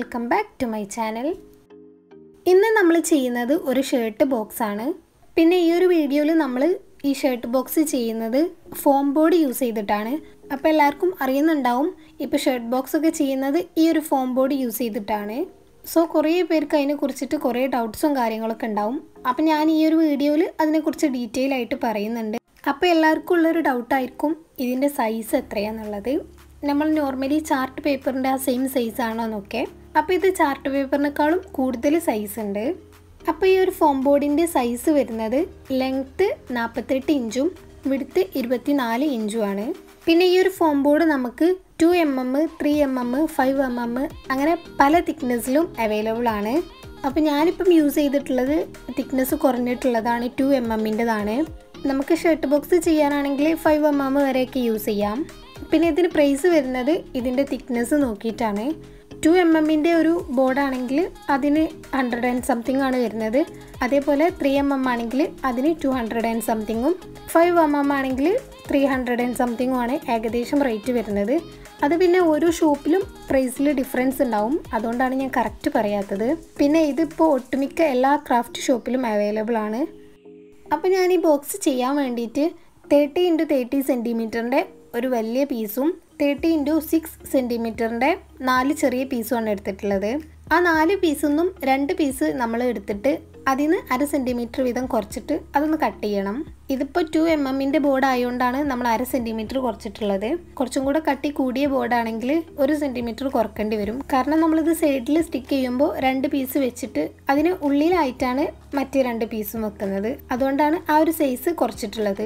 welcome back to my channel ഇന്ന് നമ്മൾ ചെയ്യുന്നത് ഒരു ഷർട്ട് ബോക്സ് ആണ് പിന്നെ ഈ ഒരു വീഡിയോയിൽ നമ്മൾ ഈ ഷർട്ട് ബോക്സ് ചെയ്യുന്നത് ഫോം ബോർഡ് യൂസ് ചെയ്തിട്ടാണ് അപ്പോൾ എല്ലാവർക്കും അറിയുന്നുണ്ടാവും ഇപ്പോൾ ഷർട്ട് ബോക്സ് ഒക്കെ ചെയ്യുന്നത് ഈ ഒരു ഫോം ബോർഡ് യൂസ് ചെയ്തിട്ടാണ് സോ കുറേ പേർക്ക് അതിനെ കുറിച്ചിട്ട് കുറേ ഡൗട്ട്സും കാര്യങ്ങളൊക്കെ ഉണ്ടാവും അപ്പോൾ ഞാൻ ഈ ഒരു വീഡിയോയിൽ അതിനെക്കുറിച്ച് ഡീറ്റെയിൽ ആയിട്ട് പറയുന്നുണ്ട് അപ്പോൾ എല്ലാവർക്കും ഉള്ളൊരു ഡൗട്ടായിരിക്കും ഇതിൻ്റെ സൈസ് എത്രയാണെന്നുള്ളത് നമ്മൾ നോർമലി ചാർട്ട് പേപ്പറിൻ്റെ ആ സെയിം സൈസ് ആണോ എന്നൊക്കെ അപ്പോൾ ഇത് ചാർട്ട് പേപ്പറിനേക്കാളും കൂടുതൽ സൈസ് ഉണ്ട് അപ്പോൾ ഈ ഒരു ഫോം ബോർഡിൻ്റെ സൈസ് വരുന്നത് ലെങ്ത്ത് നാൽപ്പത്തെട്ട് ഇഞ്ചും വിടുത്ത് ഇരുപത്തിനാല് ഇഞ്ചുമാണ് പിന്നെ ഈ ഒരു ഫോം ബോർഡ് നമുക്ക് two M M three M M five M M അങ്ങനെ പല തിക്നെസ്സിലും അവൈലബിൾ ആണ് അപ്പോൾ ഞാനിപ്പം യൂസ് ചെയ്തിട്ടുള്ളത് തിക്നെസ് കുറഞ്ഞിട്ടുള്ളതാണ് ടു എം എമ്മിൻ്റെതാണ് നമുക്ക് ഷർട്ട് ബോക്സ് ചെയ്യാനാണെങ്കിൽ ഫൈവ് എം എം വരെയൊക്കെ യൂസ് ചെയ്യാം പിന്നെ ഇതിന് പ്രൈസ് വരുന്നത് ഇതിൻ്റെ തിക്നെസ് നോക്കിയിട്ടാണ് ടു എം എമ്മിൻ്റെ ഒരു ബോർഡാണെങ്കിൽ അതിന് ഹൺഡ്രഡ് ആൻഡ് സംതിങ് ആണ് വരുന്നത് അതേപോലെ ത്രീ എം എം ആണെങ്കിൽ അതിന് ടു ഹൺഡ്രഡ് ആൻഡ് സംതിങ്ങും ഫൈവ് എം എം ആണെങ്കിൽ ത്രീ ഹൺഡ്രഡ് ആൻഡ് സംതിങ്ങും ആണ് ഏകദേശം റേറ്റ് വരുന്നത് അത് പിന്നെ ഓരോ ഷോപ്പിലും പ്രൈസിൽ ഡിഫറൻസ് ഉണ്ടാവും അതുകൊണ്ടാണ് ഞാൻ കറക്റ്റ് പറയാത്തത് പിന്നെ ഇതിപ്പോൾ ഒട്ടുമിക്ക എല്ലാ ക്രാഫ്റ്റ് ഷോപ്പിലും അവൈലബിൾ ആണ് അപ്പോൾ ഞാൻ ഈ ബോക്സ് ചെയ്യാൻ വേണ്ടിയിട്ട് തേർട്ടി ഇൻറ്റു തേർട്ടി സെൻറ്റിമീറ്ററിൻ്റെ ഒരു വലിയ പീസും തേർട്ടി ഇൻറ്റു സിക്സ് സെൻറ്റിമീറ്ററിൻ്റെ നാല് ചെറിയ പീസുമാണ് എടുത്തിട്ടുള്ളത് ആ നാല് പീസൊന്നും രണ്ട് പീസ് നമ്മൾ എടുത്തിട്ട് അതിന് അര സെൻറ്റിമീറ്റർ വീതം കുറച്ചിട്ട് അതൊന്ന് കട്ട് ചെയ്യണം ഇതിപ്പോൾ ടു എം എമ്മിൻ്റെ ബോർഡ് ആയതുകൊണ്ടാണ് നമ്മൾ അര സെൻറ്റിമീറ്റർ കുറച്ചിട്ടുള്ളത് കുറച്ചും കൂടെ കട്ടി കൂടിയ ബോർഡാണെങ്കിൽ ഒരു സെൻറ്റിമീറ്റർ കുറക്കേണ്ടി വരും കാരണം നമ്മളിത് സൈഡിൽ സ്റ്റിക്ക് ചെയ്യുമ്പോൾ രണ്ട് പീസ് വെച്ചിട്ട് അതിന് ഉള്ളിലായിട്ടാണ് മറ്റേ രണ്ട് പീസും വെക്കുന്നത് അതുകൊണ്ടാണ് ആ ഒരു സൈസ് കുറച്ചിട്ടുള്ളത്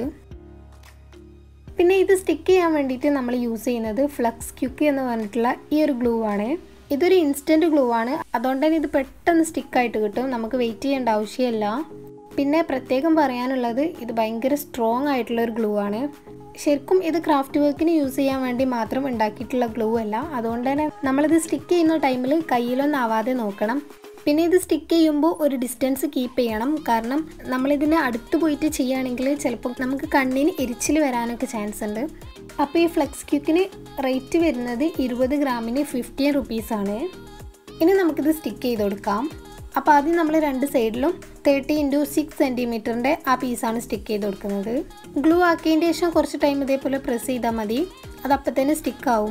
പിന്നെ ഇത് സ്റ്റിക്ക് ചെയ്യാൻ വേണ്ടിയിട്ട് നമ്മൾ യൂസ് ചെയ്യുന്നത് ഫ്ലക്സ് ക്യുക്ക് എന്ന് പറഞ്ഞിട്ടുള്ള ഈ ഒരു ഗ്ലൂ ആണ് ഇതൊരു ഇൻസ്റ്റൻറ്റ് ഗ്ലൂ ആണ് അതുകൊണ്ട് തന്നെ ഇത് പെട്ടെന്ന് സ്റ്റിക്കായിട്ട് കിട്ടും നമുക്ക് വെയിറ്റ് ചെയ്യേണ്ട ആവശ്യമില്ല പിന്നെ പ്രത്യേകം പറയാനുള്ളത് ഇത് ഭയങ്കര സ്ട്രോങ് ആയിട്ടുള്ള ഒരു ഗ്ലൂ ആണ് ശരിക്കും ഇത് ക്രാഫ്റ്റ് വർക്കിന് യൂസ് ചെയ്യാൻ വേണ്ടി മാത്രം ഉണ്ടാക്കിയിട്ടുള്ള ഗ്ലൂ അല്ല അതുകൊണ്ട് തന്നെ നമ്മളിത് സ്റ്റിക്ക് ചെയ്യുന്ന ടൈമിൽ കയ്യിലൊന്നും ആവാതെ നോക്കണം പിന്നെ ഇത് സ്റ്റിക്ക് ചെയ്യുമ്പോൾ ഒരു ഡിസ്റ്റൻസ് കീപ്പ് ചെയ്യണം കാരണം നമ്മളിതിന് അടുത്ത് പോയിട്ട് ചെയ്യുകയാണെങ്കിൽ ചിലപ്പോൾ നമുക്ക് കണ്ണിന് എരിച്ചിൽ വരാനൊക്കെ ചാൻസ് ഉണ്ട് അപ്പോൾ ഈ ഫ്ലെക്സ് ക്യൂക്കിന് റേറ്റ് വരുന്നത് ഇരുപത് ഗ്രാമിന് ഫിഫ്റ്റീൻ റുപ്പീസാണ് ഇനി നമുക്കിത് സ്റ്റിക്ക് ചെയ്ത് കൊടുക്കാം അപ്പോൾ ആദ്യം നമ്മൾ രണ്ട് സൈഡിലും തേർട്ടി ഇൻറ്റു സിക്സ് സെൻറ്റിമീറ്ററിൻ്റെ ആ പീസാണ് സ്റ്റിക്ക് ചെയ്ത് കൊടുക്കുന്നത് ഗ്ലൂ ആക്കിയതിൻ്റെ ശേഷം കുറച്ച് ടൈം ഇതേപോലെ പ്രസ് ചെയ്താൽ മതി അത് അപ്പം തന്നെ സ്റ്റിക്കാവും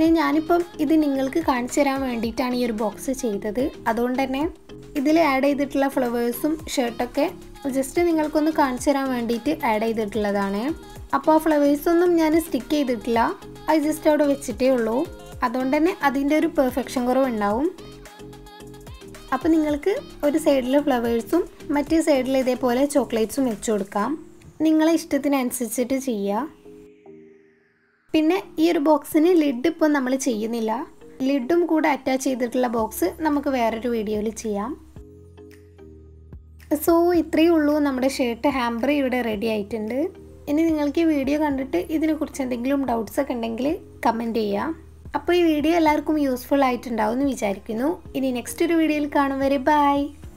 പിന്നെ ഞാനിപ്പം ഇത് നിങ്ങൾക്ക് കാണിച്ചു തരാൻ വേണ്ടിയിട്ടാണ് ഈ ഒരു ബോക്സ് ചെയ്തത് അതുകൊണ്ട് തന്നെ ഇതിൽ ആഡ് ചെയ്തിട്ടുള്ള ഫ്ലവേഴ്സും ഷർട്ടൊക്കെ ജസ്റ്റ് നിങ്ങൾക്കൊന്ന് കാണിച്ചു തരാൻ വേണ്ടിയിട്ട് ആഡ് ചെയ്തിട്ടുള്ളതാണ് അപ്പോൾ ആ ഫ്ലവേഴ്സൊന്നും ഞാൻ സ്റ്റിക്ക് ചെയ്തിട്ടില്ല അത് ജസ്റ്റ് അവിടെ വെച്ചിട്ടേ ഉള്ളൂ അതുകൊണ്ട് തന്നെ അതിൻ്റെ ഒരു പെർഫെക്ഷൻ കുറവുണ്ടാവും അപ്പോൾ നിങ്ങൾക്ക് ഒരു സൈഡിൽ ഫ്ലവേഴ്സും മറ്റേ സൈഡിൽ ഇതേപോലെ ചോക്ലേറ്റ്സും വെച്ച് കൊടുക്കാം നിങ്ങളെ ഇഷ്ടത്തിനനുസരിച്ചിട്ട് ചെയ്യുക പിന്നെ ഈ ഒരു ബോക്സിന് ലിഡ് ഇപ്പോൾ നമ്മൾ ചെയ്യുന്നില്ല ലിഡും കൂടെ അറ്റാച്ച് ചെയ്തിട്ടുള്ള ബോക്സ് നമുക്ക് വേറൊരു വീഡിയോയിൽ ചെയ്യാം സോ ഇത്രയേ ഉള്ളൂ നമ്മുടെ ഷർട്ട് ഹാമ്പർ ഇവിടെ റെഡി ആയിട്ടുണ്ട് ഇനി നിങ്ങൾക്ക് ഈ വീഡിയോ കണ്ടിട്ട് ഇതിനെക്കുറിച്ച് എന്തെങ്കിലും ഡൗട്ട്സ് ഒക്കെ ഉണ്ടെങ്കിൽ കമൻറ്റ് ചെയ്യാം അപ്പോൾ ഈ വീഡിയോ എല്ലാവർക്കും യൂസ്ഫുൾ ആയിട്ടുണ്ടാവും എന്ന് വിചാരിക്കുന്നു ഇനി നെക്സ്റ്റ് ഒരു വീഡിയോയിൽ കാണും വരെ ബൈ